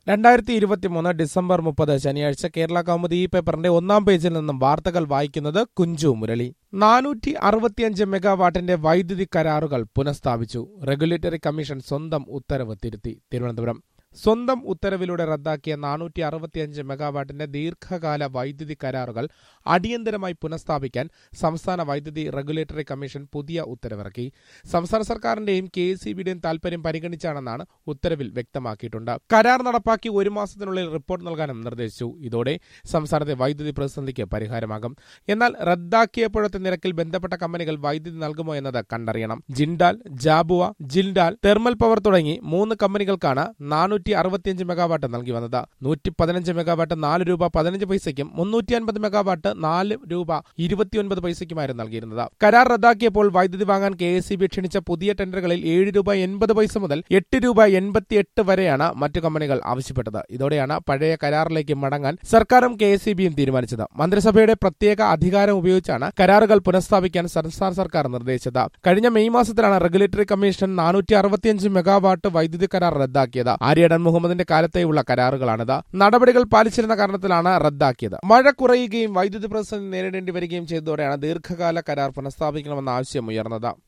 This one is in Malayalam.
രണ്ടായിരത്തി ഇരുപത്തിമൂന്ന് ഡിസംബർ മുപ്പത് ശനിയാഴ്ച കേരള കൗമുദി ഈ പേപ്പറിന്റെ ഒന്നാം പേജിൽ നിന്നും വാർത്തകൾ വായിക്കുന്നത് കുഞ്ചു മുരളി നാനൂറ്റി അറുപത്തിയഞ്ച് മെഗാവാട്ടിന്റെ വൈദ്യുതി കരാറുകൾ പുനഃസ്ഥാപിച്ചു റെഗുലേറ്ററി കമ്മീഷൻ സ്വന്തം ഉത്തരവ് തിരുത്തി തിരുവനന്തപുരം സ്വന്തം ഉത്തരവിലൂടെ റദ്ദാക്കിയ നാനൂറ്റി അറുപത്തിയഞ്ച് മെഗാവാട്ടിന്റെ ദീർഘകാല വൈദ്യുതി കരാറുകൾ അടിയന്തരമായി പുനഃസ്ഥാപിക്കാൻ സംസ്ഥാന വൈദ്യുതി റെഗുലേറ്ററി കമ്മീഷൻ പുതിയ ഉത്തരവിറക്കി സംസ്ഥാന സർക്കാരിന്റെയും കെ എസ് സി ബിയുടെയും താൽപര്യം പരിഗണിച്ചാണെന്നാണ് ഉത്തരവിൽ വ്യക്തമാക്കിയിട്ടുണ്ട് കരാർ നടപ്പാക്കി ഒരു മാസത്തിനുള്ളിൽ റിപ്പോർട്ട് നൽകാനും നിർദ്ദേശിച്ചു ഇതോടെ സംസ്ഥാനത്തെ വൈദ്യുതി പ്രതിസന്ധിക്ക് പരിഹാരമാകും എന്നാൽ റദ്ദാക്കിയപ്പോഴത്തെ നിരക്കിൽ ബന്ധപ്പെട്ട കമ്പനികൾ വൈദ്യുതി നൽകുമോ എന്നത് കണ്ടറിയണം ജിൻഡാൽ ജാബുവ ജിൻഡാൽ തെർമൽ പവർ തുടങ്ങി മൂന്ന് കമ്പനികൾക്കാണ് നാനൂറ്റി അറുപത്തിയഞ്ച് മെഗാവാട്ട് നൽകി വന്നത് നൂറ്റി പതിനഞ്ച് മെഗാവാട്ട് നാല് രൂപ പതിനഞ്ച് പൈസയ്ക്കും മുന്നൂറ്റി അൻപത് മെഗാവാട്ട് നാല് രൂപ ഇരുപത്തിയൊൻപത് പൈസയ്ക്കുമായിരുന്നു നൽകിയിരുന്നത് കരാർ റദ്ദാക്കിയപ്പോൾ വൈദ്യുതി വാങ്ങാൻ കെ എസ് ക്ഷണിച്ച പുതിയ ടെൻഡറുകളിൽ ഏഴ് രൂപ എൺപത് പൈസ മുതൽ എട്ട് രൂപ എൺപത്തിയെട്ട് വരെയാണ് മറ്റു കമ്പനികൾ ആവശ്യപ്പെട്ടത് ഇതോടെയാണ് പഴയ കരാറിലേക്ക് മടങ്ങാൻ സർക്കാരും കെ എസ് തീരുമാനിച്ചത് മന്ത്രിസഭയുടെ പ്രത്യേക അധികാരം ഉപയോഗിച്ചാണ് കരാറുകൾ പുനഃസ്ഥാപിക്കാൻ സംസ്ഥാന സർക്കാർ നിർദ്ദേശിച്ചത് കഴിഞ്ഞ മെയ് മാസത്തിലാണ് റെഗുലേറ്ററി കമ്മീഷൻ നാനൂറ്റി അറുപത്തിയഞ്ച് മെഗാവാട്ട് വൈദ്യുതി കരാർ റദ്ദാക്കിയത് ആര്യടൻ മുഹമ്മദിന്റെ കാലത്തെയുള്ള കരാറുകളാണിത് നടപടികൾ പാലിച്ചിരുന്ന കാരണത്തിലാണ് റദ്ദാക്കിയത് മഴ കുറയുകയും വൈദ്യുതി പ്രതിസന്ധി നേരിടേണ്ടി വരികയും ചെയ്തതോടെയാണ് ദീർഘകാല കരാർ പുനഃസ്ഥാപിക്കണമെന്ന ആവശ്യം ഉയർന്നത്